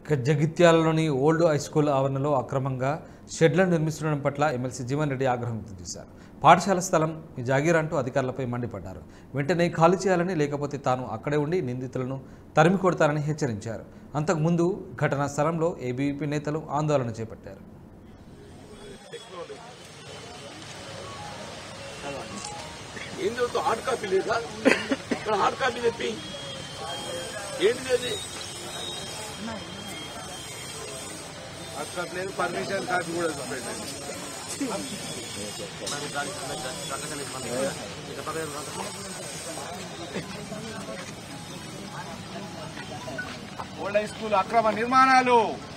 ఇక జగిత్యాలలోని old high school ఆవరణలో అక్రమంగా షెడ్లను నిర్మిస్తుండడం పట్ల ఎమ్మెల్సీ జీవన్ రెడ్డి ఆగ్రహం వ్యక్తం చేశారు పాఠశాల స్థలం మీ జాగీర్ అంటూ అధికారులపై మండిపడ్డారు వెంటనే ఖాళీ చేయాలని లేకపోతే తాను అక్కడే ఉండి నిందితులను తరిమి కొడతారని హెచ్చరించారు అంతకుముందు ఘటనా స్థలంలో ఏబీవీపీ నేతలు ఆందోళన చేపట్టారు ఏం చదువుతావు హార్డ్ కాపీ లేదా ఇక్కడ హార్డ్ కాపీ చెప్పి ఏంటిది అది హార్డ్ కాపీ లేదు పర్మిషన్ కాపీ కూడా పెట్టండి ఓల్డ్ హై స్కూల్ అక్రమ నిర్మాణాలు